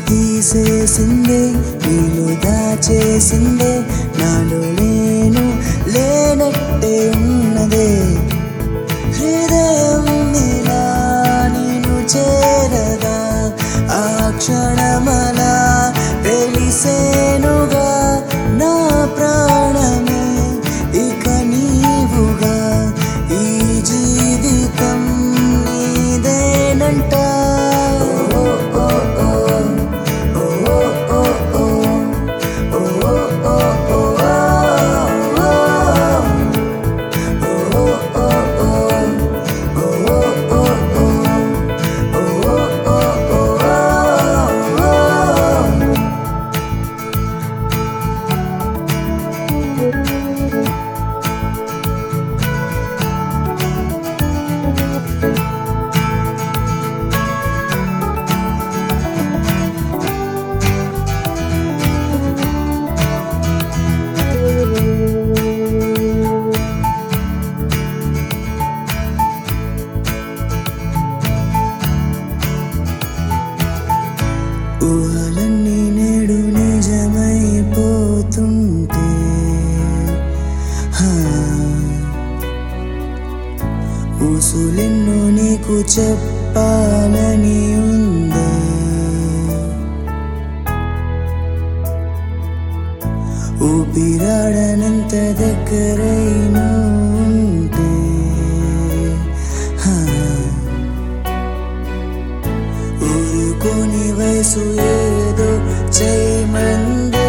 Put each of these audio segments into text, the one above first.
తీసేసిందే నీలో దాచేసిందే నాలో నేను లేనట్టే ఉన్నదే హృదయం ఇలా నేను చేరగా ఆ క్షణమలా తెలిసేనుగా నా ప్రాణమే ఇక నీవుగా ఈ జీవితం నీదేనంట ఓ ఓ ఓ ఓ ఓ ఓ ఓ ఓ ఓ ఊహలన్నీ నేడు నిజమైపోతుంటే హా. ఊసులెన్నో నీకు చెప్పాలని ఉందే ఊపిరాడనంత దగ్గరైనా ఉంటే హా. ఊరుకోని వయసు ఏదో చేయమందే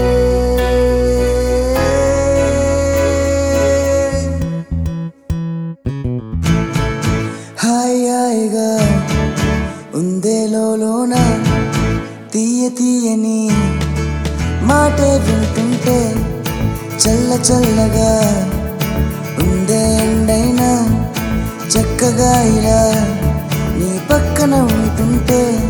హాయ్ హాయిగా ఉందే లోన తీయ తీయని మాటే వింటుంటే చల్ల చల్లగా ఉందే ఎండైనా చక్కగా ఇలా నీ పక్కన ఉంటుంటే